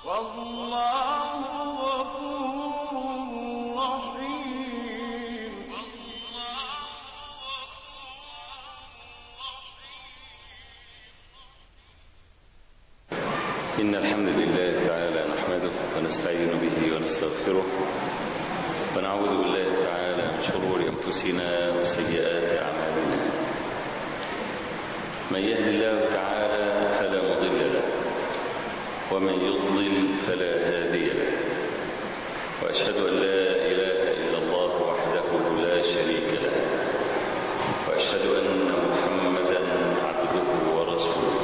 والله غفور رحيم إن الحمد لله تعالى نحمده ونستعين به ونستغفره ونعوذ بالله تعالى من شرور أنفسنا وسيئات أعمالنا من يهد الله تعالى فلا مضل له ومن يضلل فلا هادي له وأشهد أن لا إله إلا الله وحده لا شريك له وأشهد أن محمدا عبده ورسوله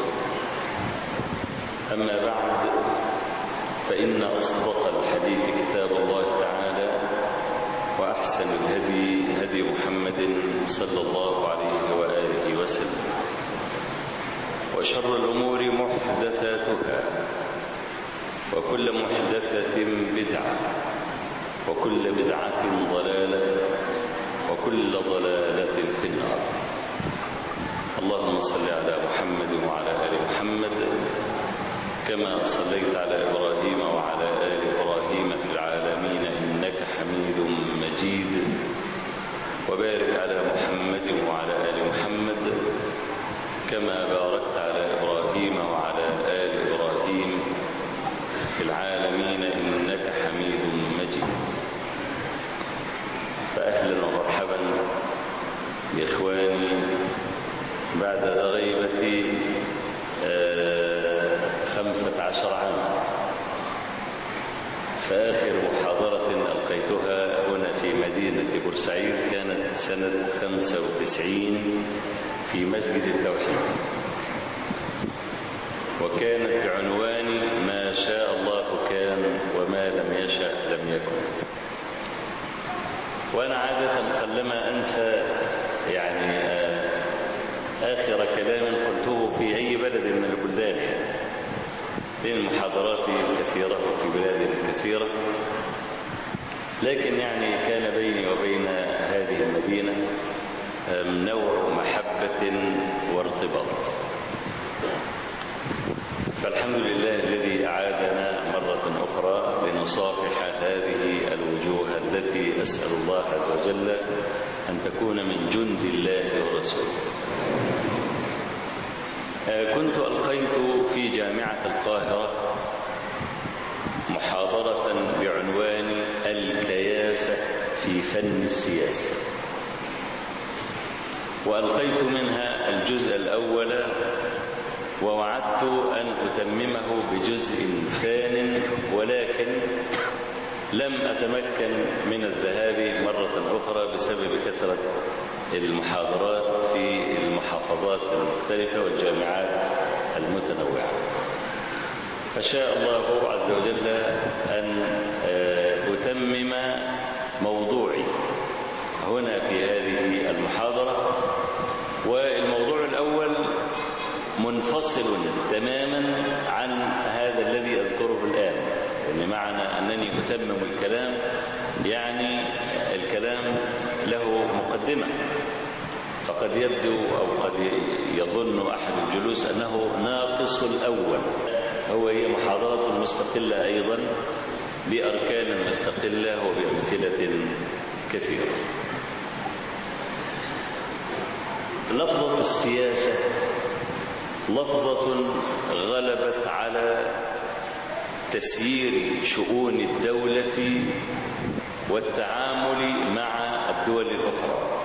أما بعد فإن أصدق الحديث كتاب الله تعالى وأحسن الهدي هدي محمد صلى الله عليه وآله وسلم وشر الأمور محدثاتها وكل محدثة بدعة وكل بدعة ضلالة وكل ضلالة في النار اللهم صل على محمد وعلى آل محمد كما صليت على إبراهيم وعلى آل إبراهيم في العالمين إنك حميد مجيد وبارك على محمد وعلى آل محمد كما باركت على إبراهيم وعلى آل إبراهيم في العالمين إنك حميد مجيد فأهلا ومرحبا بإخواني بعد غيبة خمسة عشر عاما فآخر محاضرة ألقيتها هنا في مدينة بورسعيد كانت سنة خمسة وتسعين في مسجد التوحيد وكانت بعنوان ما شاء الله كان وما لم يشأ لم يكن وأنا عادة قلما أنسى يعني آخر كلام قلته في أي بلد من البلدان لأن محاضراتي كثيرة وفي بلاد كثيرة لكن يعني كان بيني وبين هذه المدينة نوع محبة وارتباط فالحمد لله الذي أعادنا مرة أخرى لنصافح هذه الوجوه التي أسأل الله عز وجل أن تكون من جند الله ورسوله كنت ألقيت في جامعة القاهرة محاضرة بعنوان الكياسة في فن السياسة وألقيت منها الجزء الأول ووعدت أن أتممه بجزء ثان ولكن لم أتمكن من الذهاب مرة أخرى بسبب كثرة المحاضرات في المحافظات المختلفة والجامعات المتنوعة فشاء الله عز وجل أن أتمم موضوعي هنا في هذه المحاضرة والموضوع الأول منفصل تماما عن هذا الذي أذكره الآن يعني معنى أنني أتمم الكلام يعني الكلام له مقدمة فقد يبدو أو قد يظن أحد الجلوس أنه ناقص الأول هو هي محاضرة مستقلة أيضا بأركان مستقلة وبأمثلة كثيرة لفظة السياسة لفظة غلبت على تسيير شؤون الدولة والتعامل مع الدول الأخرى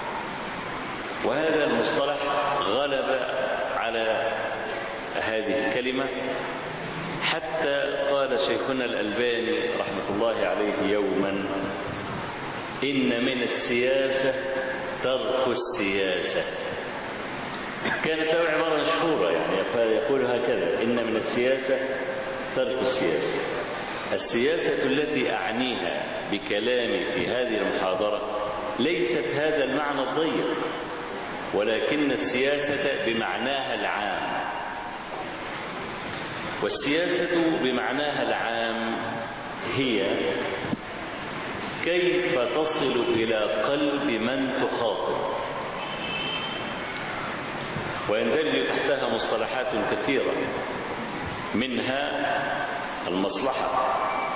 وهذا المصطلح غلب على هذه الكلمة حتى قال شيخنا الألباني رحمة الله عليه يوما إن من السياسة ترك السياسة كانت له عبارة مشهورة يعني يقول هكذا إن من السياسة ترك السياسة السياسة التي أعنيها بكلامي في هذه المحاضرة ليست هذا المعنى الضيق ولكن السياسة بمعناها العام والسياسة بمعناها العام هي كيف تصل إلى قلب من تخاطب ويندرج تحتها مصطلحات كثيرة منها المصلحة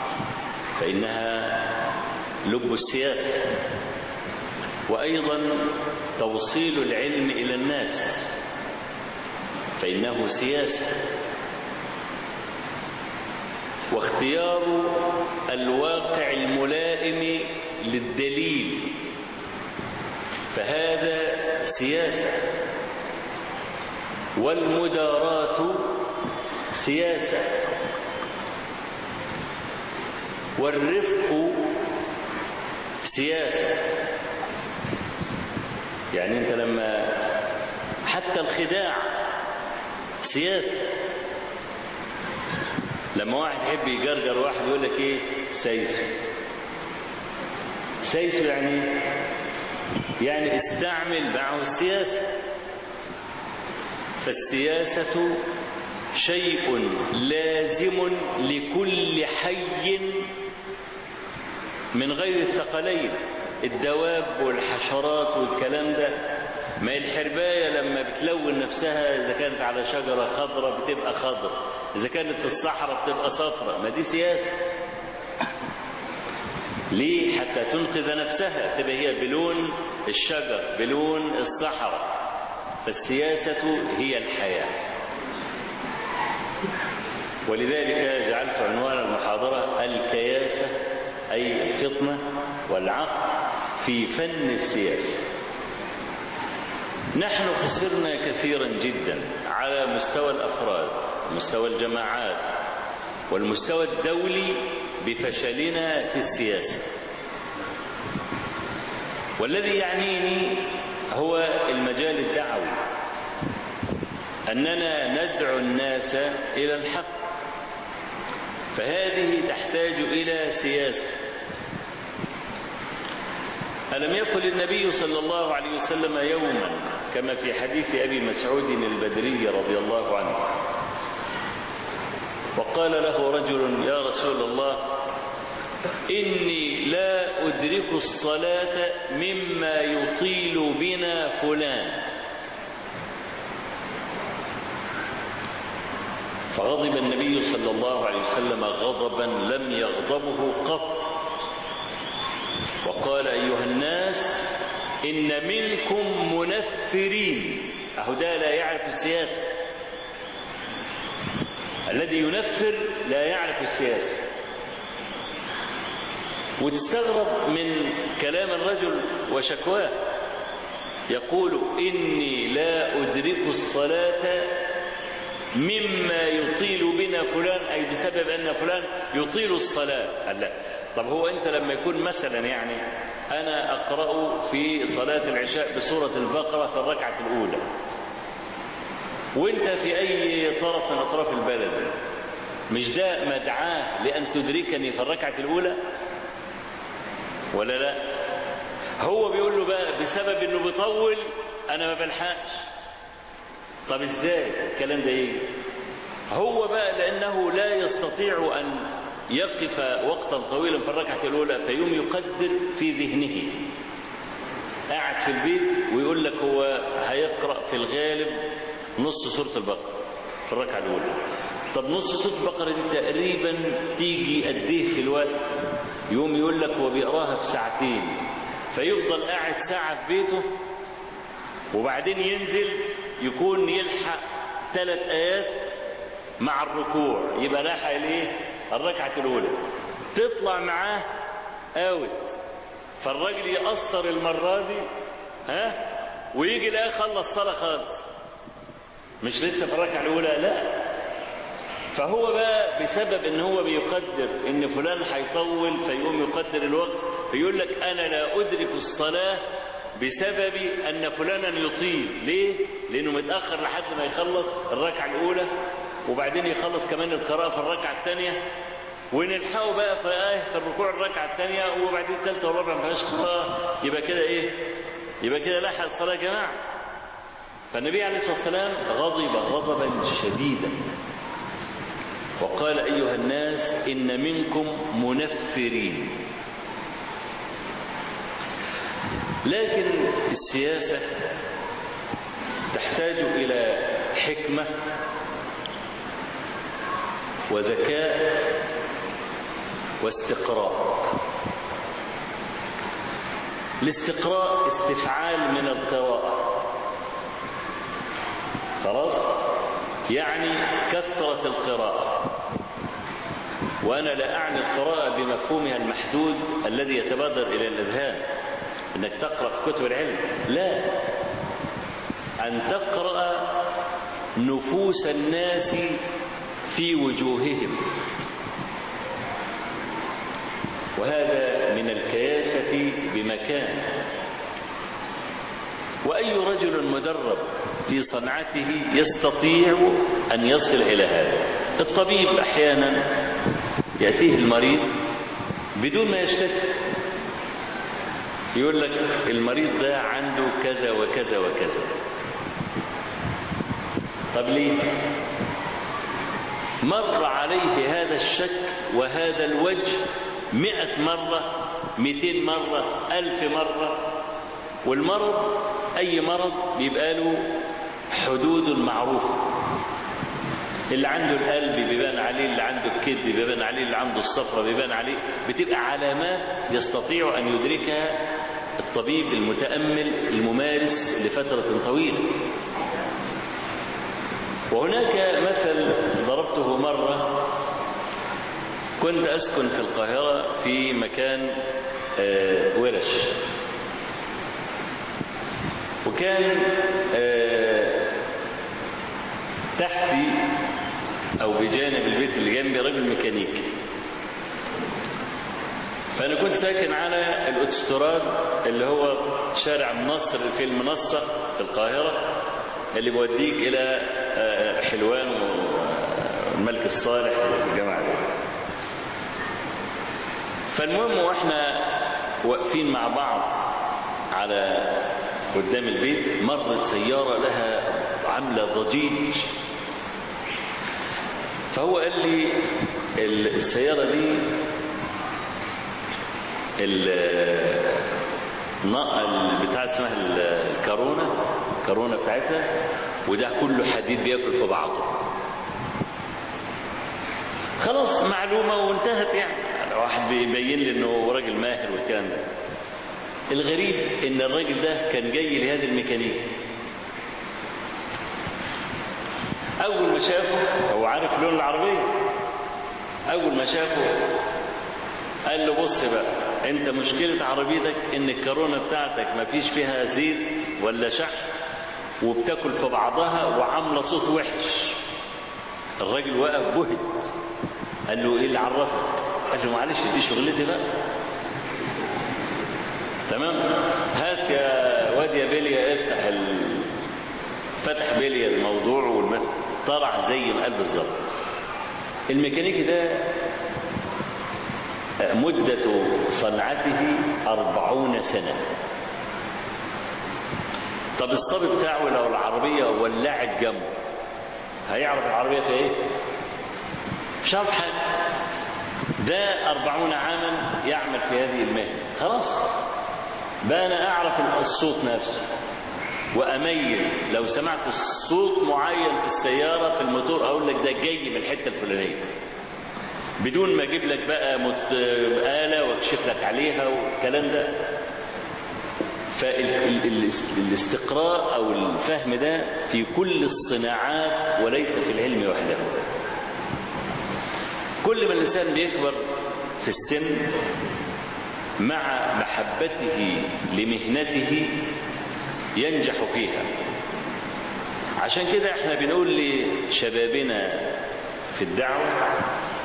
فإنها لب السياسة وأيضا توصيل العلم إلى الناس فإنه سياسة واختيار الواقع الملائم للدليل فهذا سياسة والمداراة سياسة والرفق سياسة يعني انت لما حتى الخداع سياسة لما واحد يحب يجرجر واحد يقول لك ايه سيسو سيسو يعني يعني استعمل معه السياسة فالسياسة شيء لازم لكل حي من غير الثقلين الدواب والحشرات والكلام ده ما الحرباية لما بتلون نفسها إذا كانت على شجرة خضراء بتبقى خضراء إذا كانت في الصحراء بتبقى صفراء ما دي سياسة ليه حتى تنقذ نفسها تبقى هي بلون الشجر بلون الصحراء فالسياسة هي الحياة ولذلك جعلت عنوان المحاضرة الكياسة أي الفطنة والعقل في فن السياسة نحن خسرنا كثيرا جدا على مستوى الأفراد مستوى الجماعات والمستوى الدولي بفشلنا في السياسة والذي يعنيني هو المجال الدعوي أننا ندعو الناس إلى الحق فهذه تحتاج إلى سياسة ألم يقل النبي صلى الله عليه وسلم يوما كما في حديث أبي مسعود البدري رضي الله عنه وقال له رجل يا رسول الله إني لا أدرك الصلاة مما يطيل بنا فلان فغضب النبي صلى الله عليه وسلم غضبا لم يغضبه قط وقال أيها الناس إن منكم منفرين أهو ده لا يعرف السياسة الذي ينفر لا يعرف السياسة وتستغرب من كلام الرجل وشكواه يقول إني لا أدرك الصلاة مما يطيل بنا فلان أي بسبب أن فلان يطيل الصلاة قال لا طب هو أنت لما يكون مثلا يعني أنا أقرأ في صلاة العشاء بسورة البقرة في الركعة الأولى وانت في أي طرف من أطراف البلد مش ده مدعاه لأن تدركني في الركعة الأولى ولا لا هو بيقول له بقى بسبب انه بيطول انا ما بلحقش طب ازاي الكلام ده ايه هو بقى لانه لا يستطيع ان يقف وقتا طويلا في الركعه الاولى فيوم يقدر في ذهنه قاعد في البيت ويقول لك هو هيقرا في الغالب نص سوره البقره في الركعه الاولى طب نص سوره البقره دي تقريبا تيجي قد ايه في الوقت يوم يقول لك هو بيقراها في ساعتين فيفضل قاعد ساعه في بيته وبعدين ينزل يكون يلحق ثلاث آيات مع الركوع يبقى لحق الايه الركعة الأولى تطلع معاه اوت فالراجل يقصر المرة دي ها ويجي لا خلص صلاة خالص مش لسه في الركعة الأولى لا فهو بقى بسبب ان هو بيقدر ان فلان هيطول فيقوم يقدر الوقت فيقول لك انا لا ادرك الصلاه بسبب ان فلانا يطيل ليه لانه متاخر لحد ما يخلص الركعه الاولى وبعدين يخلص كمان القراءه في الركعه الثانيه ونلحقه بقى في آية في الركوع الركعه الثانيه وبعدين الثالثه والرابعه ما فيهاش قراءه يبقى كده ايه يبقى كده لحق الصلاه يا جماعه فالنبي عليه الصلاه والسلام غضب غضبا شديدا وقال ايها الناس ان منكم منفرين لكن السياسة تحتاج إلى حكمة وذكاء واستقراء الاستقراء استفعال من القراءة خلاص يعني كثرة القراءة وأنا لا أعني القراءة بمفهومها المحدود الذي يتبادر إلى الأذهان أنك تقرأ في كتب العلم لا أن تقرأ نفوس الناس في وجوههم وهذا من الكياسة بمكان وأي رجل مدرب في صنعته يستطيع أن يصل إلى هذا الطبيب أحيانا يأتيه المريض بدون ما يشتكي يقول لك المريض ده عنده كذا وكذا وكذا طب ليه مر عليه هذا الشك وهذا الوجه مئة مرة مئتين مرة ألف مرة والمرض أي مرض بيبقى له حدود معروفة اللي عنده القلب بيبان عليه اللي عنده الكذب بيبان عليه اللي عنده الصفرة بيبان عليه بتبقى علامات يستطيع أن يدركها الطبيب المتأمل الممارس لفترة طويلة وهناك مثل ضربته مرة كنت أسكن في القاهرة في مكان ورش وكان تحتي أو بجانب البيت اللي جنبي راجل ميكانيكي فأنا كنت ساكن على الأوتوستراد اللي هو شارع النصر في المنصة في القاهرة اللي بيوديك إلى حلوان والملك الصالح والجماعة دي فالمهم واحنا واقفين مع بعض على قدام البيت مرت سيارة لها عاملة ضجيج فهو قال لي السيارة دي بتاع اسمها الكارونا الكارونا بتاعتها وده كله حديد بياكل في بعضه خلاص معلومة وانتهت يعني واحد بيبين لي انه راجل ماهر والكلام ده الغريب ان الراجل ده كان جاي لهذا الميكانيكي اول ما شافه هو عارف لون العربية اول ما شافه قال له بص بقى انت مشكلة عربيتك ان الكارونا بتاعتك ما فيش فيها زيت ولا شحم وبتاكل في بعضها وعاملة صوت وحش الراجل وقف بهت قال له ايه اللي عرفك قال له معلش دي شغلتي بقى تمام هات يا واد يا بيليا افتح ال... فتح بيليا الموضوع والم... طلع زي ما قال بالظبط الميكانيكي ده مدة صنعته أربعون سنة طب الصبي بتاعه لو العربية ولعت جنبه هيعرف العربية في ايه مش عارف حاجة ده أربعون عاما يعمل في هذه المهنة خلاص بقى أنا أعرف الصوت نفسه وأميز لو سمعت صوت معين في السيارة في الموتور أقول لك ده جاي من الحتة الفلانية بدون ما أجيب لك بقى مت... آلة واكشف لك عليها والكلام ده فالاستقراء أو الفهم ده في كل الصناعات وليس في العلم وحده كل ما الإنسان بيكبر في السن مع محبته لمهنته ينجح فيها عشان كده احنا بنقول لشبابنا في الدعوة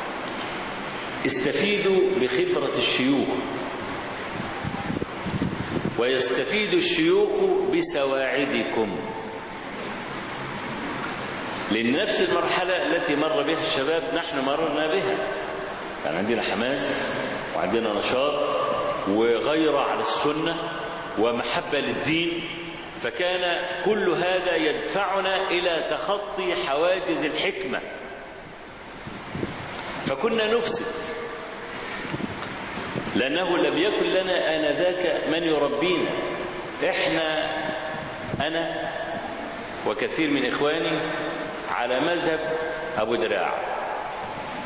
استفيدوا بخبرة الشيوخ ويستفيد الشيوخ بسواعدكم لأن نفس المرحلة التي مر بها الشباب نحن مررنا بها كان عندنا حماس وعندنا نشاط وغيرة على السنة ومحبة للدين فكان كل هذا يدفعنا إلى تخطي حواجز الحكمة فكنا نفسد لأنه لم يكن لنا آنذاك من يربينا إحنا أنا وكثير من إخواني على مذهب أبو دراع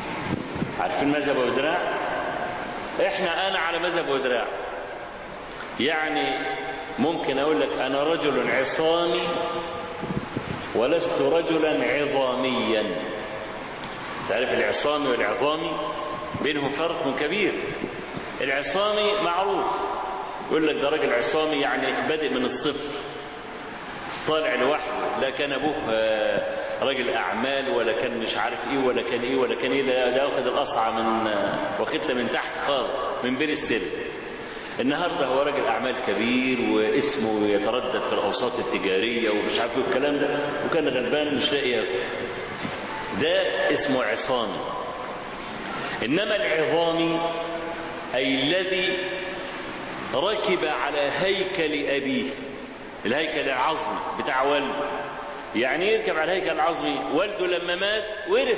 عارفين مذهب أبو دراع احنا انا على مذهب أبو دراع يعني ممكن اقول لك انا رجل عصامي ولست رجلا عظاميا تعرف العصامي والعظامي بينهم فرق كبير العصامي معروف يقول لك ده راجل عصامي يعني بادئ من الصفر طالع لوحده لا كان ابوه راجل اعمال ولا كان مش عارف ايه ولا كان ايه ولا كان ايه ده, ده واخد الاصعى من واخدها من تحت خالص من بين السلم النهارده هو راجل اعمال كبير واسمه يتردد في الاوساط التجاريه ومش عارف ايه الكلام ده وكان غلبان مش لاقي ياكل ده اسمه عصامي انما العظامي اي الذي ركب على هيكل ابيه الهيكل العظمي بتاع والده يعني يركب على الهيكل العظمي والده لما مات ورث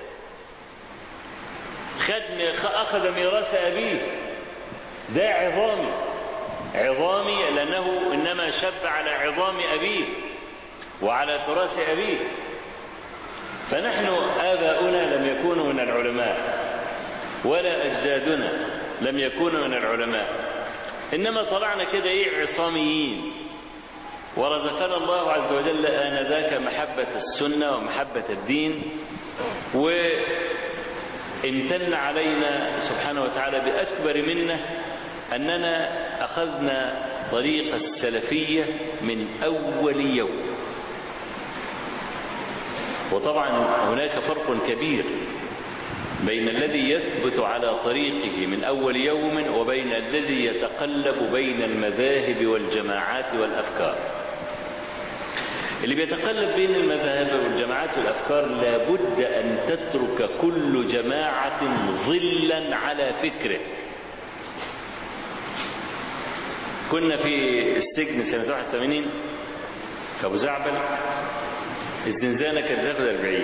خد اخذ ميراث ابيه ده عظامي عظامي لانه انما شب على عظام ابيه وعلى تراث ابيه فنحن اباؤنا لم يكونوا من العلماء ولا اجدادنا لم يكونوا من العلماء انما طلعنا كده ايه عصاميين ورزقنا الله عز وجل آنذاك محبة السنة ومحبة الدين وامتن علينا سبحانه وتعالى بأكبر منه أننا أخذنا طريق السلفية من أول يوم وطبعا هناك فرق كبير بين الذي يثبت على طريقه من أول يوم وبين الذي يتقلب بين المذاهب والجماعات والأفكار اللي بيتقلب بين المذاهب والجماعات والأفكار لابد أن تترك كل جماعة ظلا على فكره كنا في السجن سنة 81 في أبو زعبل الزنزانة كانت تاخد 40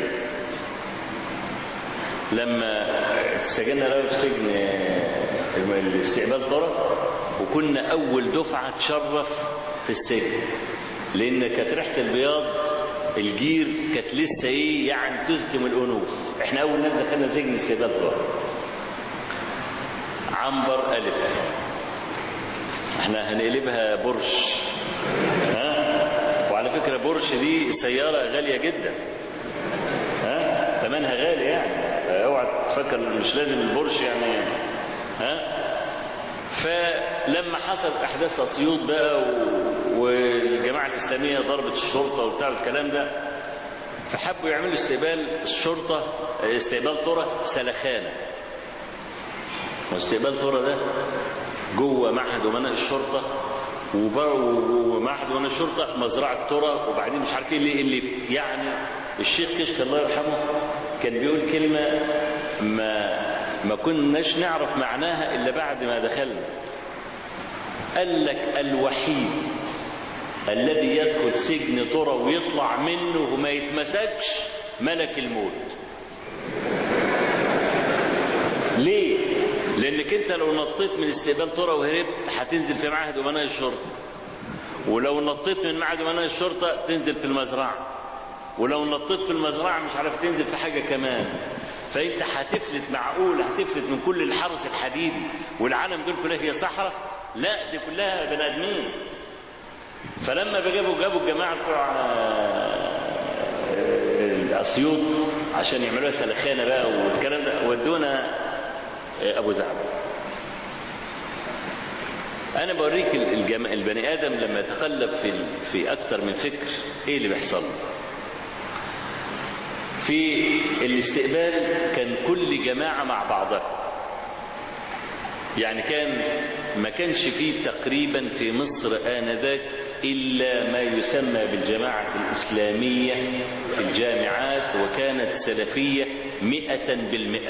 لما اتسجلنا له في سجن الاستقبال طرق وكنا أول دفعة تشرف في السجن لأن كانت ريحة البياض الجير كانت لسه ايه يعني تزكم الأنوف احنا أول ناس دخلنا سجن استقبال طرق عنبر ألف احنا هنقلبها برش ها وعلى فكرة برش دي سيارة غالية جدا ها ثمنها غالي يعني اوعى تفكر مش لازم البرش يعني ها فلما حصلت احداث اسيوط بقى و... والجماعه الاسلاميه ضربت الشرطه وبتاع الكلام ده فحبوا يعملوا استقبال الشرطه استقبال طرق سلخانه واستقبال طرق ده جوه معهد امناء الشرطه ومعهد امناء الشرطه مزرعه ترى وبعدين مش عارف ايه اللي, اللي يعني الشيخ كشك الله يرحمه كان بيقول كلمه ما ما كناش نعرف معناها الا بعد ما دخلنا قال لك الوحيد الذي يدخل سجن ترى ويطلع منه وما يتمسكش ملك الموت ليه لانك انت لو نطيت من استقبال ترى وهربت هتنزل في معهد امناء الشرطه ولو نطيت من معهد امناء الشرطه تنزل في المزرعه ولو نطيت في المزرعه مش عارف تنزل في حاجه كمان فانت هتفلت معقول هتفلت من كل الحرس الحديدي والعالم دول كلها هي صحراء لا دي كلها بني ادمين فلما جابوا جابوا الجماعه بتوع الاسيوط عشان يعملوها سلخانه بقى والكلام ده ودونا ابو زعبل انا بوريك الجم... البني ادم لما يتقلب في في اكتر من فكر ايه اللي بيحصل له في الاستقبال كان كل جماعة مع بعضها يعني كان ما كانش فيه تقريبا في مصر آنذاك إلا ما يسمى بالجماعة الإسلامية في الجامعات وكانت سلفية مئة بالمئة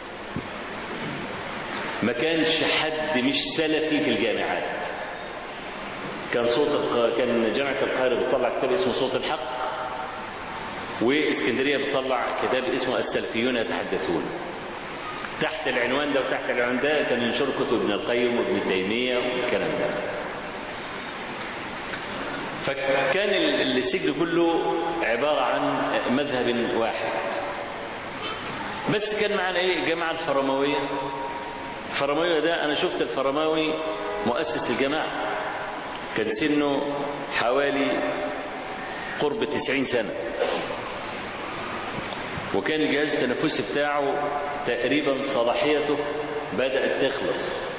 ما كانش حد مش سلفي في الجامعات كان صوت كان جامعة القاهرة بتطلع كتاب اسمه صوت الحق واسكندرية بتطلع كتاب اسمه السلفيون يتحدثون تحت العنوان ده وتحت العنوان ده كان ينشر كتب ابن القيم وابن تيمية والكلام ده فكان السجن كله عبارة عن مذهب واحد بس كان معنا ايه الجماعة الفرماوية الفرماوية ده انا شفت الفرماوي مؤسس الجماعة كان سنه حوالي قرب تسعين سنة وكان الجهاز التنفسي بتاعه تقريبا صلاحيته بدأت تخلص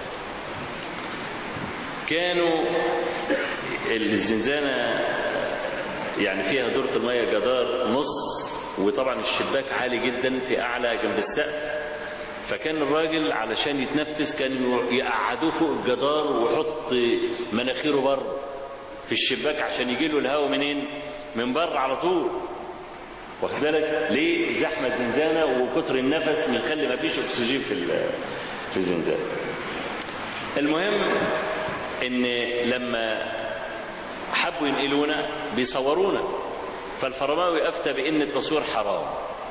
كانوا الزنزانة يعني فيها دورة المية جدار نص وطبعا الشباك عالي جدا في أعلى جنب السقف فكان الراجل علشان يتنفس كان يقعدوه فوق الجدار ويحط مناخيره بره في الشباك عشان يجي له الهواء منين؟ من بره على طول واخد بالك ليه زحمه الزنزانه وكتر النفس بيخلي ما فيش اكسجين في في الزنزانه المهم ان لما حبوا ينقلونا بيصورونا فالفرماوي افتى بان التصوير حرام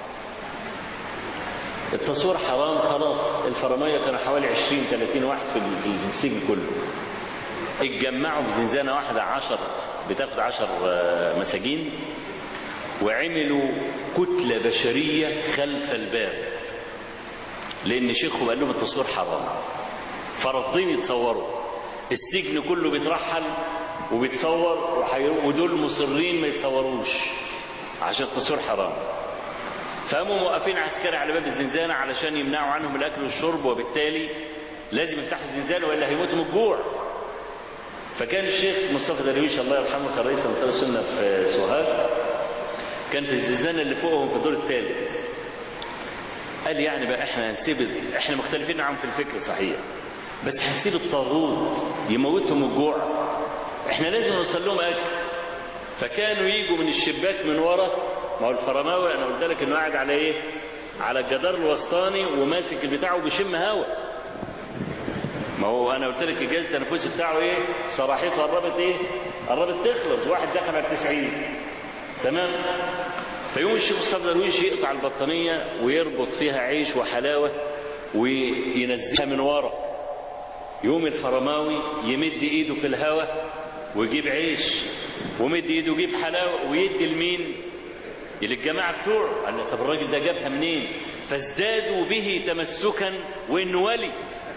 التصوير حرام خلاص الفرماية كانوا حوالي 20 30 واحد في السجن كله اتجمعوا في زنزانة واحدة عشر بتاخد عشر مساجين وعملوا كتلة بشرية خلف الباب لأن شيخهم قال لهم التصوير حرام فرافضين يتصوروا السجن كله بيترحل وبيتصور ودول مصرين ما يتصوروش عشان التصوير حرام فقاموا موقفين عسكري على باب الزنزانة علشان يمنعوا عنهم الأكل والشرب وبالتالي لازم يفتحوا الزنزانة وإلا هيموتوا من الجوع فكان الشيخ مصطفى درويش الله يرحمه كان رئيس أنصار السنة في سوهاج كان في الزنزانة اللي فوقهم في الدور الثالث قال يعني بقى احنا هنسيب احنا مختلفين معاهم في الفكر صحيح بس هنسيب الطاغوت يموتهم الجوع احنا لازم نوصل لهم اكل فكانوا يجوا من الشباك من ورا ما هو الفرماوي انا قلت لك انه قاعد على ايه على الجدار الوسطاني وماسك البتاع وبيشم هوا ما هو انا قلت لك الجهاز التنفسي بتاعه ايه صراحيته قربت ايه قربت تخلص واحد دخل على 90 تمام فيقوم الشيخ مصطفى درويش يقطع البطانيه ويربط فيها عيش وحلاوه وينزلها من ورا يقوم الفرماوي يمد ايده في الهواء ويجيب عيش ومد ايده ويجيب حلاوه ويدي لمين للجماعة بتوعه قال له طب الراجل ده جابها منين فازدادوا به تمسكا وانه ولي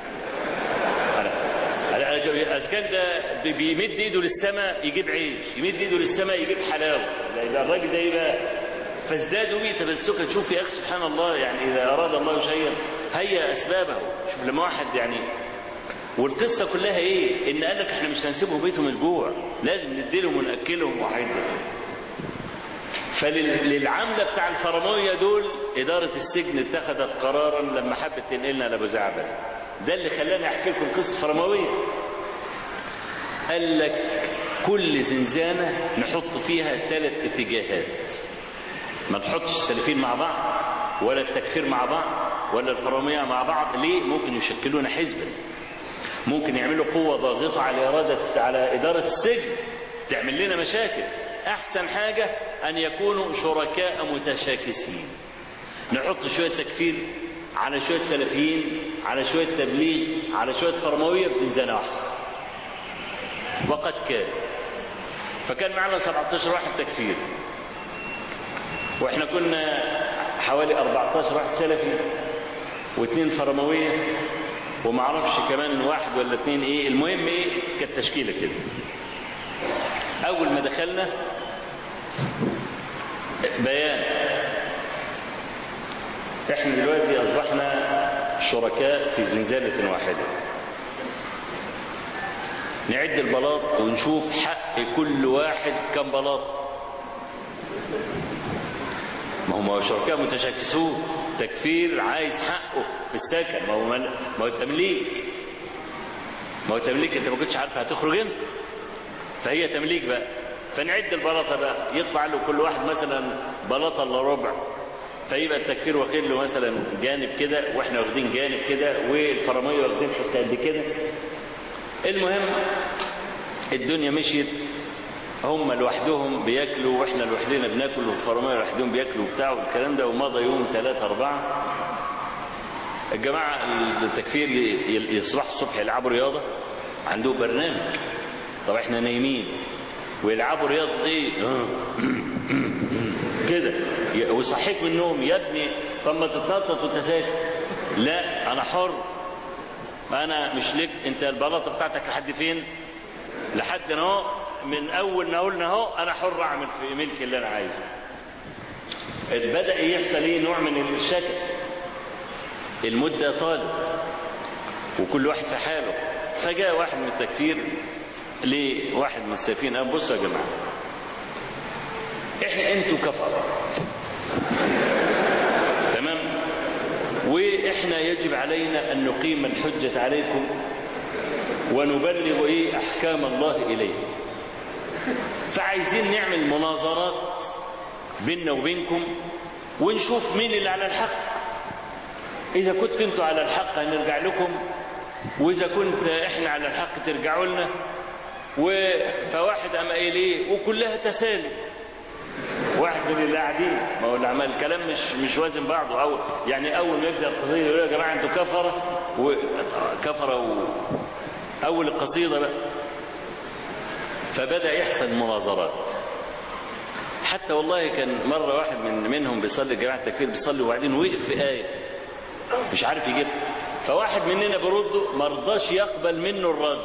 اذا كان ده بيمد ايده للسماء يجيب عيش يمد ايده للسماء يجيب حلاوه يبقى الراجل ده يبقى فازدادوا به تمسكا شوف يا اخي سبحان الله يعني اذا اراد الله شيئا هيا اسبابه شوف لما واحد يعني والقصة كلها ايه ان قال لك احنا مش هنسيبهم بيتهم الجوع لازم نديلهم ونأكلهم وحاجات زي كده فللعملة بتاع الفرموية دول إدارة السجن اتخذت قرارا لما حبت تنقلنا لأبو زعبل ده اللي خلاني أحكي لكم قصة فرموية قال لك كل زنزانة نحط فيها ثلاث اتجاهات ما تحطش السلفين مع بعض ولا التكفير مع بعض ولا الفرامية مع بعض ليه ممكن يشكلون حزبا ممكن يعملوا قوة ضاغطة على إرادة على إدارة السجن تعمل لنا مشاكل أحسن حاجة أن يكونوا شركاء متشاكسين نحط شوية تكفير على شوية سلفيين على شوية تبليغ على شوية فرموية في زنزانة واحدة وقد كان فكان معنا 17 واحد تكفير واحنا كنا حوالي 14 واحد سلفي واثنين فرموية ومعرفش كمان واحد ولا اثنين ايه المهم ايه كانت تشكيلة كده اول ما دخلنا بيان احنا دلوقتي اصبحنا شركاء في زنزانة واحدة نعد البلاط ونشوف حق كل واحد كم بلاط ما هم شركاء متشاكسون تكفير عايز حقه في السكن ما هو ما هو تمليك ما هو تمليك انت ما كنتش عارف هتخرج امتى فهي تمليك بقى فنعد البلاطه بقى يطلع له كل واحد مثلا بلاطه الا ربع فيبقى التكفير واخد له مثلا جانب كده واحنا واخدين جانب كده والفراميه واخدين حته قد كده المهم الدنيا مشيت هم لوحدهم بياكلوا واحنا لوحدنا بناكل والفراميه لوحدهم بياكلوا وبتاع والكلام ده ومضى يوم ثلاثة أربعة الجماعة التكفير يصبحوا الصبح يلعبوا رياضة عندهم برنامج طب احنا نايمين ويلعبوا رياضة ايه كده ويصحيك من النوم يا ابني طب ما تتنطط وتساكت لا انا حر انا مش لك انت البلاطه بتاعتك لحد فين لحد اهو من اول ما قلنا اهو انا حر اعمل في ملكي اللي انا عايزه بدا يحصل ايه نوع من الشكل المده طالت وكل واحد في حاله فجاء واحد من التكفير لواحد من السفين قال بصوا يا جماعه احنا انتوا كفره تمام واحنا يجب علينا ان نقيم الحجه عليكم ونبلغ ايه احكام الله اليكم فعايزين نعمل مناظرات بيننا وبينكم ونشوف مين اللي على الحق اذا كنت انتوا على الحق هنرجع لكم واذا كنت احنا على الحق ترجعوا لنا و... فواحد قام قايل ايه وكلها تسالي واحد من اللي قاعدين ما هو العمل الكلام مش مش وازن بعضه او يعني اول ما يبدا القصيده يقول يا جماعه انتوا كفره وكفره و... اول القصيده بقى فبدا يحصل مناظرات حتى والله كان مره واحد من منهم بيصلي جماعه التكفير بيصلي وبعدين وقف في ايه مش عارف يجيبها فواحد مننا برده ما رضاش يقبل منه الرد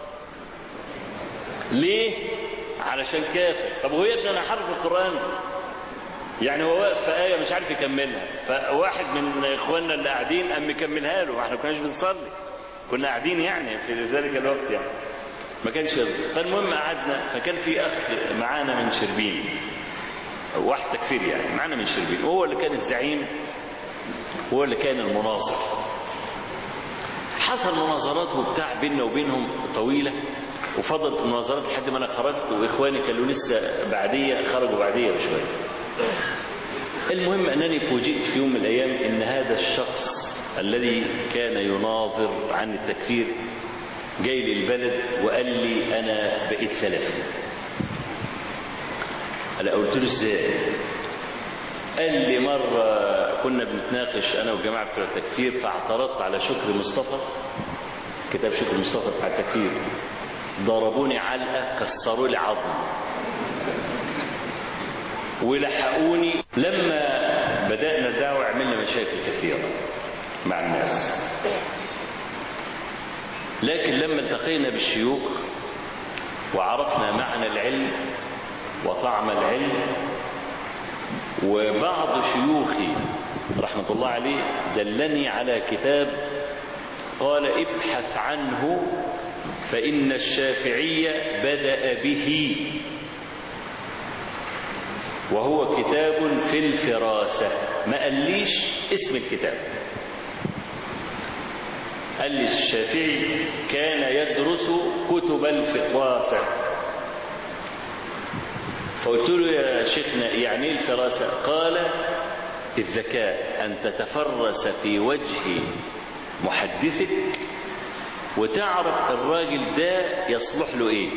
ليه علشان كافر طب هو يا ابني انا حرف القران يعني هو واقف في ايه مش عارف يكملها فواحد من اخواننا اللي قاعدين قام مكملها له احنا ما كناش بنصلي كنا قاعدين يعني في ذلك الوقت يعني ما كانش يرضى فالمهم قعدنا فكان في اخ معانا من شربين واحد تكفير يعني معانا من شربين وهو اللي كان الزعيم هو اللي كان المناصر حصل مناظرات وبتاع بيننا وبينهم طويلة وفضلت المناظرات لحد ما انا خرجت واخواني كانوا لسه بعدية خرجوا بعدية بشوية المهم انني فوجئت في يوم من الايام ان هذا الشخص الذي كان يناظر عن التكفير جاي لي البلد وقال لي انا بقيت سلفي انا قلت له ازاي قال لي مرة كنا بنتناقش أنا والجماعة بتوع التكفير فاعترضت على شكر مصطفى كتاب شكر مصطفى بتاع التكفير ضربوني علقة كسروا لي عظم ولحقوني لما بدأنا الدعوة عملنا مشاكل كثيرة مع الناس لكن لما التقينا بالشيوخ وعرفنا معنى العلم وطعم العلم وبعض شيوخي رحمة الله عليه دلني على كتاب قال ابحث عنه فإن الشافعية بدأ به وهو كتاب في الفراسة ما قاليش اسم الكتاب قال لي الشافعي كان يدرس كتب الفراسة فقلت له يا شيخنا يعني ايه الفراسة قال الذكاء أن تتفرس في وجه محدثك وتعرف الراجل ده يصلح له ايه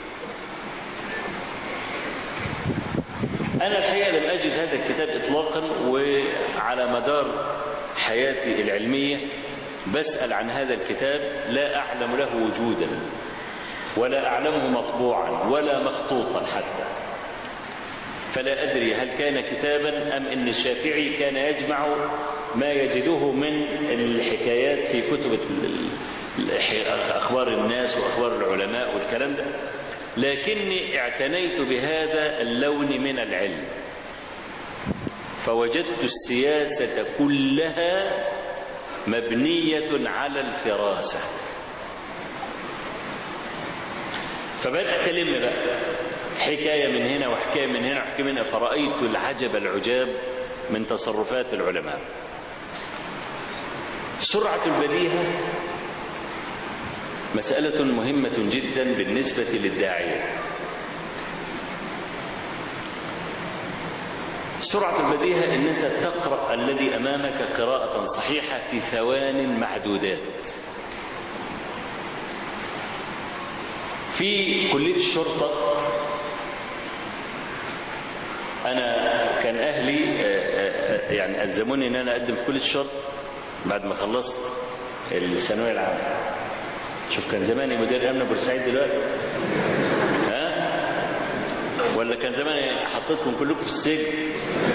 أنا الحقيقة لم أجد هذا الكتاب إطلاقا وعلى مدار حياتي العلمية بسأل عن هذا الكتاب لا أعلم له وجودا ولا أعلمه مطبوعا ولا مخطوطا حتى فلا أدري هل كان كتابا أم أن الشافعي كان يجمع ما يجده من الحكايات في كتب أخبار الناس وأخبار العلماء والكلام ده لكني اعتنيت بهذا اللون من العلم فوجدت السياسة كلها مبنية على الفراسة فبدأت ألم بقى حكاية من هنا وحكاية من هنا وحكاية من هنا فرأيت العجب العجاب من تصرفات العلماء سرعة البديهة مسألة مهمة جدا بالنسبة للداعية سرعة البديهة ان انت تقرأ الذي امامك قراءة صحيحة في ثوان معدودات في كلية الشرطة انا كان اهلي يعني الزموني ان انا اقدم في كلية الشرطة بعد ما خلصت الثانوية العامة شوف كان زماني مدير امن بورسعيد دلوقتي ها ولا كان زمان حطيتكم كلكم في السجن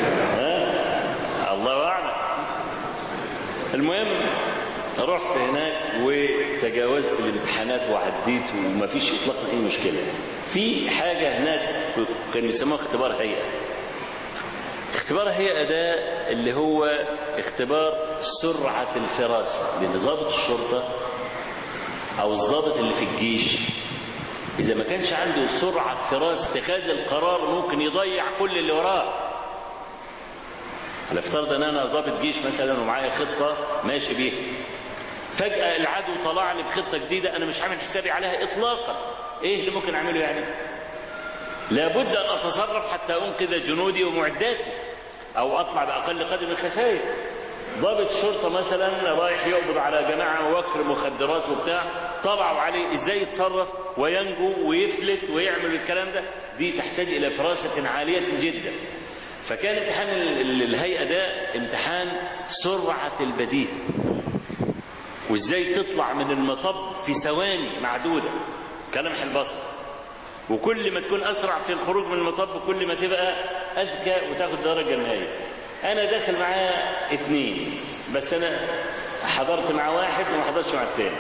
ها الله اعلم المهم رحت هناك وتجاوزت الامتحانات وعديت ومفيش اطلاقا اي مشكله في حاجه هناك كانوا يسموها اختبار هيئه اختبار هيئه ده اللي هو اختبار سرعه الفراسه لان ضابط الشرطه او الضابط اللي في الجيش اذا ما كانش عنده سرعه فراسه اتخاذ القرار ممكن يضيع كل اللي وراه على افترض ان انا ضابط جيش مثلا ومعايا خطه ماشي بيها فجاه العدو طلع لي بخطه جديده انا مش عامل حسابي عليها اطلاقا ايه اللي ممكن اعمله يعني لابد ان اتصرف حتى انقذ جنودي ومعداتي او اطلع باقل قدر من الخسائر ضابط شرطه مثلا رايح يقبض على جماعه وكر مخدرات وبتاع طلعوا عليه ازاي يتصرف وينجو ويفلت ويعمل الكلام ده دي تحتاج الى فراسه عاليه جدا فكان امتحان ال- الهيئة ده امتحان سرعة البديهة وازاي تطلع من المطب في ثواني معدودة كلمح البصر وكل ما تكون أسرع في الخروج من المطب كل ما تبقى أذكى وتاخد درجة نهائية أنا داخل معاه اتنين بس أنا حضرت مع واحد وما حضرتش مع التاني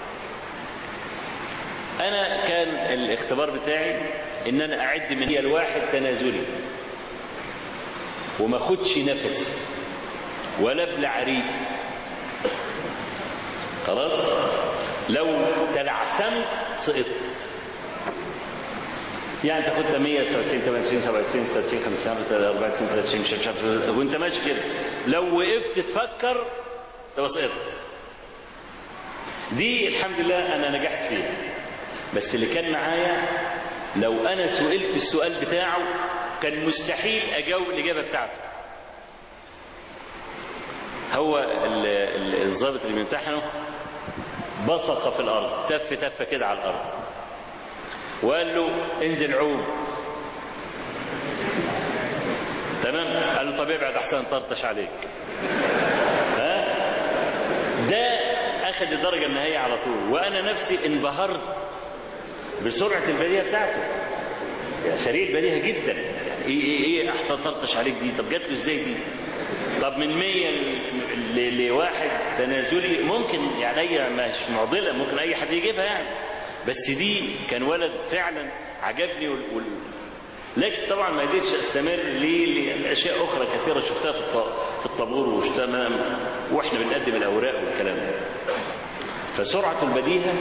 أنا كان الاختبار بتاعي إن أنا أعد من هي الواحد تنازلي وما خدش نفسي ولا ابلع ريق خلاص لو تلعثمت سقطت يعني تاخد 199 28 97 96 50 94 30 مش عارف وانت ماشي كده لو وقفت تفكر تبقى سقطت دي الحمد لله انا نجحت فيها بس اللي كان معايا لو انا سئلت السؤال بتاعه كان مستحيل اجاوب الاجابه بتاعته هو ال- ال- الضابط اللي بيمتحنه بصق في الارض تف تفه كده على الارض وقال له انزل عوم تمام قال له طب ابعد احسن طرطش عليك ها ده اخذ الدرجه النهائيه على طول وانا نفسي انبهرت بسرعه البديهه بتاعته سريع البديهه جدا يعني ايه ايه ايه احسن طرطش عليك دي طب جات له ازاي دي طب من 100 ل- ل- لواحد تنازلي ممكن يعني هي مش معضله ممكن اي حد يجيبها يعني بس دي كان ولد فعلا عجبني وال... وال... لكن طبعا ما قدرتش استمر ليه لاشياء اخرى كثيره شفتها في الط... في الطابور وشفتها ما- واحنا بنقدم الاوراق والكلام ده فسرعه البديهه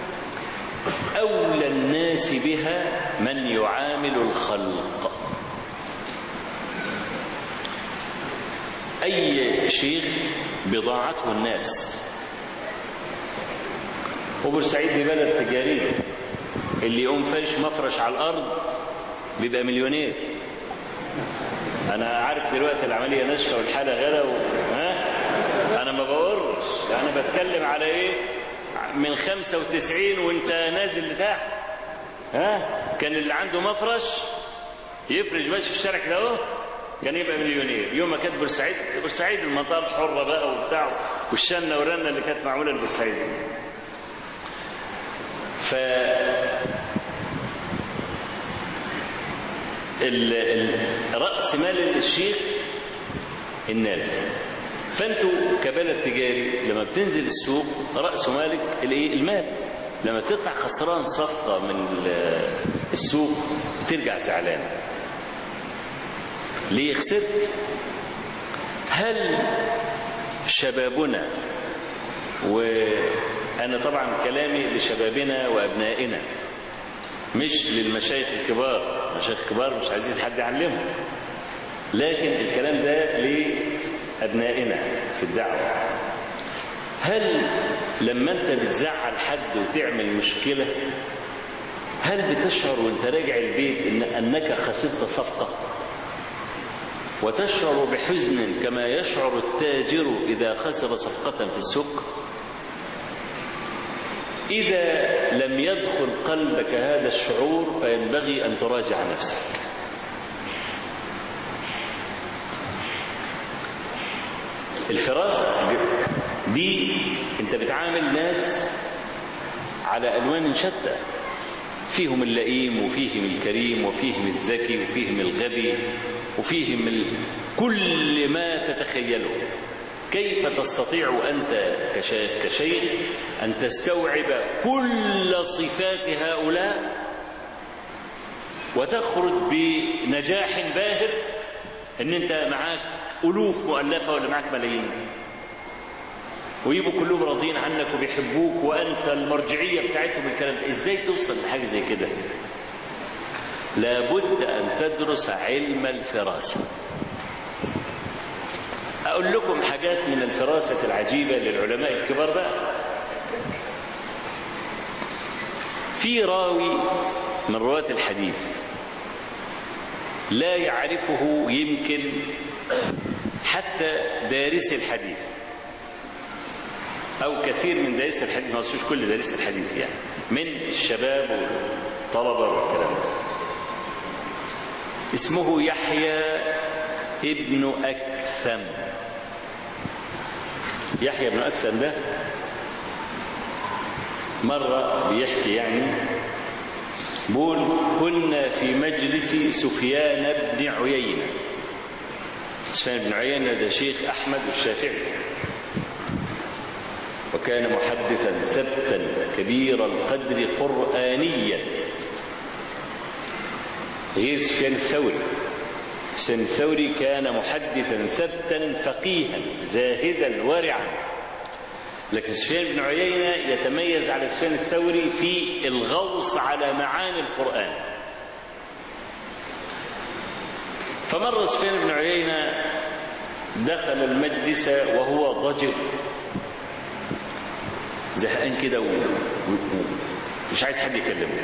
اولى الناس بها من يعامل الخلق اي شيخ بضاعته الناس وبورسعيد دي بلد تجارية اللي يقوم فرش مفرش على الأرض بيبقى مليونير أنا عارف دلوقتي العملية ناشفة والحالة غلا و... ها أنا ما بقرش أنا بتكلم على إيه من 95 وأنت نازل لتحت ها كان اللي عنده مفرش يفرش ماشي في الشارع كده اهو كان يبقى مليونير يوم ما كانت بورسعيد بورسعيد المنطقه الحره بقى وبتاع والشنه والرنه اللي كانت معموله لبورسعيد ف ال... ال... رأس مال الشيخ الناس فانتوا كبلد تجاري لما بتنزل السوق رأس مالك الايه المال لما تطلع خسران صفقة من ال- السوق بترجع زعلان ليه خسرت هل شبابنا وأنا طبعا كلامي لشبابنا وأبنائنا مش للمشايخ الكبار المشايخ الكبار مش عايزين حد يعلمهم لكن الكلام ده لأبنائنا في الدعوة هل لما انت بتزعل حد وتعمل مشكلة هل بتشعر وانت راجع البيت إن أنك خسرت صفقة وتشعر بحزن كما يشعر التاجر إذا خسر صفقة في السوق إذا لم يدخل قلبك هذا الشعور فينبغي أن تراجع نفسك الفراسة دي انت بتعامل ناس على ألوان شتى فيهم اللئيم وفيهم الكريم وفيهم الذكي وفيهم الغبي وفيهم ال... كل ما تتخيله كيف تستطيع أنت كشيخ, كشيخ أن تستوعب كل صفات هؤلاء وتخرج بنجاح باهر ان انت معاك الوف مؤلفه ولا معاك ملايين ويبقوا كلهم راضيين عنك وبيحبوك وانت المرجعيه بتاعتهم الكلام ده ازاي توصل لحاجه زي كده لابد ان تدرس علم الفراسه اقول لكم حاجات من الفراسه العجيبه للعلماء الكبار بقى في راوي من رواه الحديث لا يعرفه يمكن حتى دارس الحديث أو كثير من دارس الحديث ما أقصدش كل دارس الحديث يعني من الشباب والطلبة والكلام ده اسمه يحيى ابن أكثم يحيى ابن أكثم ده مرة بيحكي يعني بول كنا في مجلس سفيان بن عيينة سفيان بن عيينة ده شيخ أحمد الشافعي وكان محدثا ثبتا كبير القدر قرآنيا غير سفيان الثوري سفيان الثوري كان محدثا ثبتا فقيها زاهدا ورعا لكن سفيان بن عيينة يتميز على سفيان الثوري في الغوص على معاني القرآن فمر سفيان بن عيينة دخل المجلس وهو ضجر زهقان كده ومش عايز حد يكلمه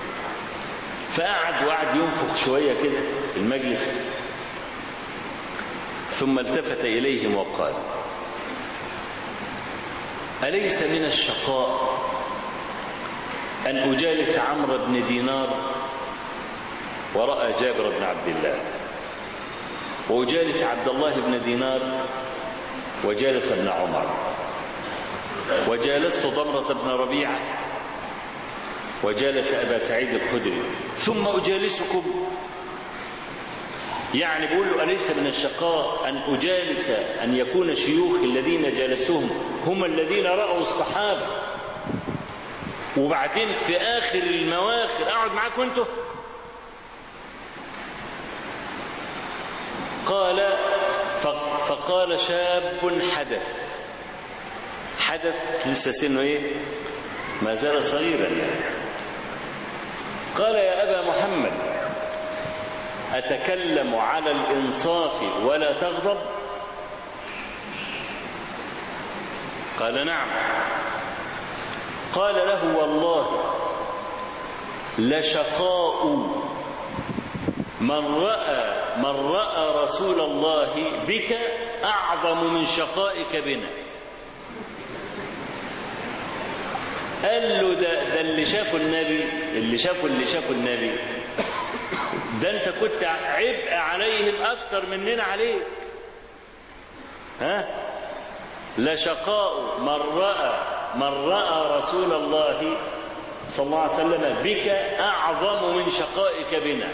فقعد وقعد ينفخ شوية كده في المجلس ثم التفت إليهم وقال أليس من الشقاء أن أجالس عمرو بن دينار ورأى جابر بن عبد الله وأجالس عبد الله بن دينار وجالس ابن عمر وجالست ضمرة بن ربيعة وجالس أبا سعيد الخدري ثم أجالسكم يعني بيقول له أليس من الشقاء أن أجالس أن يكون شيوخ الذين جالسوهم هم الذين رأوا الصحابة وبعدين في آخر المواخر أقعد معاكم أنتوا قال فقال شاب حدث حدث لسه سنه ايه ما زال صغيرا يعني قال يا أبا محمد أتكلم على الإنصاف ولا تغضب قال نعم قال له والله لشقاء من رأى من رأى رسول الله بك أعظم من شقائك بنا قال له ده, ده اللي شافه النبي اللي شافه اللي شافه النبي ده انت كنت عبء عليهم اكتر مننا عليك ها لشقاء من راى من راى رسول الله صلى الله عليه وسلم بك اعظم من شقائك بنا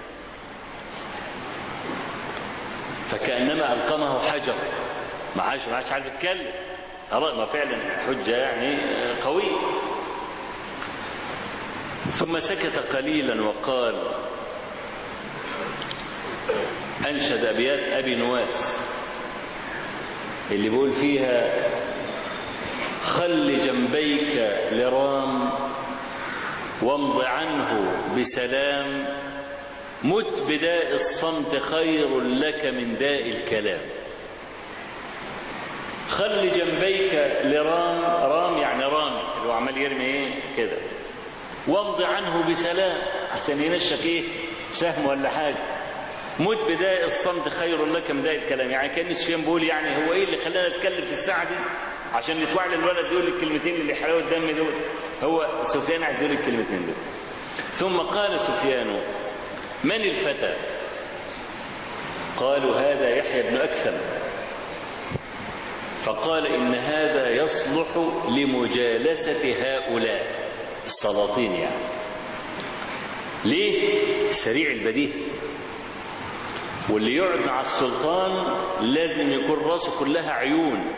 فكانما القمه حجر ما عادش ما عادش عارف يتكلم ما فعلا حجه يعني قويه ثم سكت قليلا وقال أنشد أبيات أبي نواس اللي بيقول فيها خل جنبيك لرام وامض عنه بسلام مت بداء الصمت خير لك من داء الكلام خل جنبيك لرام رام يعني رامي اللي هو عمال يرمي ايه كده وامض عنه بسلام عشان ينشك ايه سهم ولا حاجه مت بداية الصمت خير لك من بداية الكلام يعني كان سفيان بيقول يعني هو ايه اللي خلانا نتكلم في الساعة دي عشان يطلع لي الولد يقول الكلمتين اللي حلاوة الدم دول هو سفيان عايز يقول الكلمتين دول ثم قال سفيان من الفتى قالوا هذا يحيى بن أكثم فقال إن هذا يصلح لمجالسة هؤلاء السلاطين يعني ليه سريع البديهة واللي يقعد مع السلطان لازم يكون راسه كلها عيون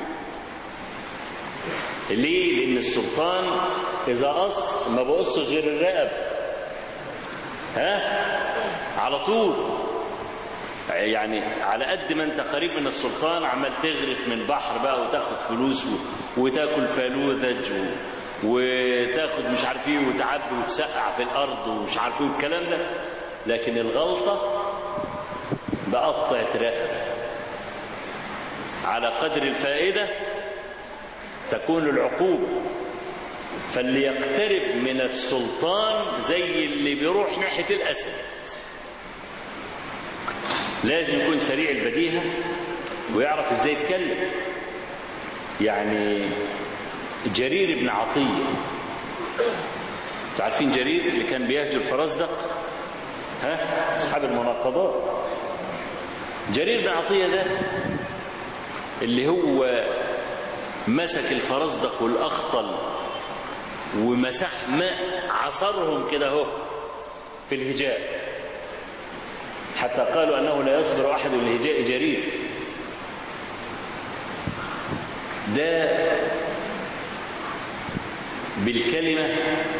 ليه لان السلطان اذا قص ما بقصش غير الرقب ها على طول يعني على قد ما انت قريب من السلطان عمال تغرف من البحر بقى وتاخد فلوس و- وتاكل فلوذج و- وتاخد مش عارف ايه وتعبي وتسقع في الارض ومش عارف ايه والكلام ده لكن الغلطه بقطعة رقبة على قدر الفائدة تكون العقوبة فاللي يقترب من السلطان زي اللي بيروح ناحية الأسد لازم يكون سريع البديهة ويعرف ازاي يتكلم يعني جرير بن عطية انتوا عارفين جرير اللي كان بيهجر الفرزدق ها اصحاب المناقضات جرير بن عطية ده اللي هو مسك الفرزدق والأخطل ومسح ماء عصرهم كده اهو في الهجاء حتى قالوا أنه لا يصبر أحد لهجاء جرير ده بالكلمة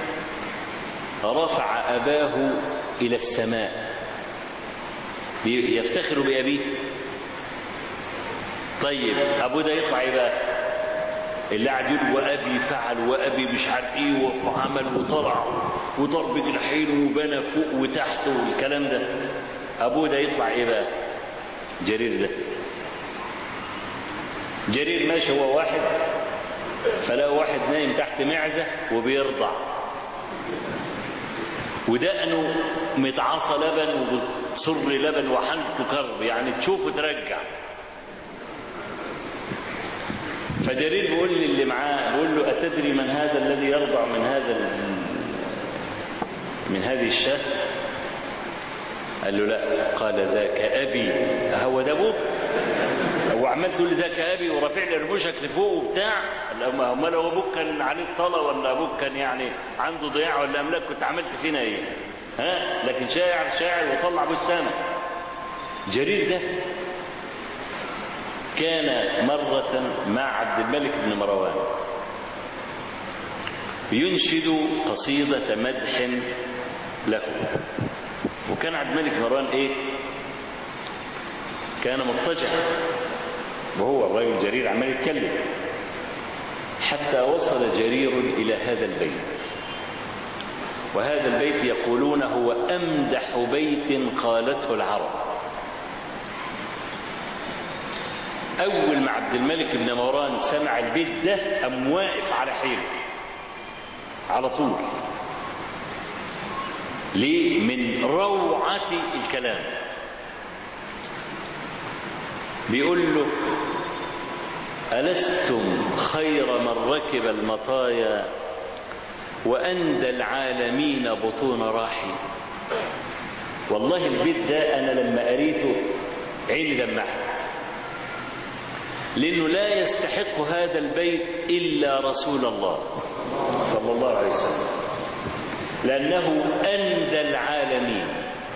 رفع أباه إلى السماء يفتخر بأبيه طيب أبوه ده يطلع إيه بقى اللي قاعد يقول وأبي فعل وأبي مش عارف إيه وعمل وطلع وضرب جناحين وبنى فوق وتحت والكلام ده أبوه ده يطلع إيه بقى جرير ده جرير ماشي هو واحد فلا واحد نايم تحت معزة وبيرضع ودقنه متعصى لبن وصر لبن وحنته كرب يعني تشوفه ترجع فجرير بيقول لي اللي معاه بيقول له أتدري من هذا الذي يرضع من هذا ال- من هذه الشاة قال له لا قال ذاك أبي هو ده أبوك هو عمال تقول لي ذاك أبي ورافع لي رموشك لفوق وبتاع لما أما لو أبوك كان عليه الطلا ولا أبوك كان يعني عنده ضياع ولا أملاك كنت عملت فينا إيه ها لكن شاعر شاعر وطلع بستانه جرير ده كان مرة مع عبد الملك بن مروان ينشد قصيدة مدح له وكان عبد الملك بن مروان ايه كان مضطجع وهو الرجل جرير عمال يتكلم حتى وصل جرير إلى هذا البيت وهذا البيت يقولون هو أمدح بيت قالته العرب أول ما عبد الملك بن مروان سمع البيت ده قام واقف على حيله على طول ليه من روعة الكلام بيقول له ألستم خير من ركب المطايا وأندى العالمين بطون راحي والله البيت ده أنا لما قريته عيني دمعت لأنه لا يستحق هذا البيت إلا رسول الله صلى الله عليه وسلم لأنه أندى العالمين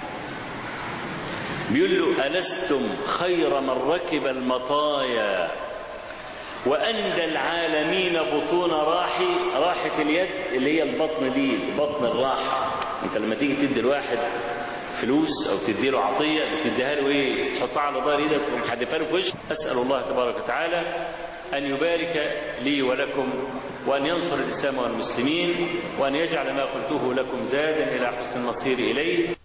بيقول له ألستم خير من ركب المطايا وأندى العالمين بطون راحي راحة اليد اللي هي البطن دي بطن الراحة انت لما تيجي تدي الواحد فلوس او تدي له عطيه بتديها له ايه تحطها على ظهر ايدك وتقوم حدفها له في وشه اسال الله تبارك وتعالى ان يبارك لي ولكم وان ينصر الاسلام والمسلمين وان يجعل ما قلته لكم زادا الى حسن المصير اليه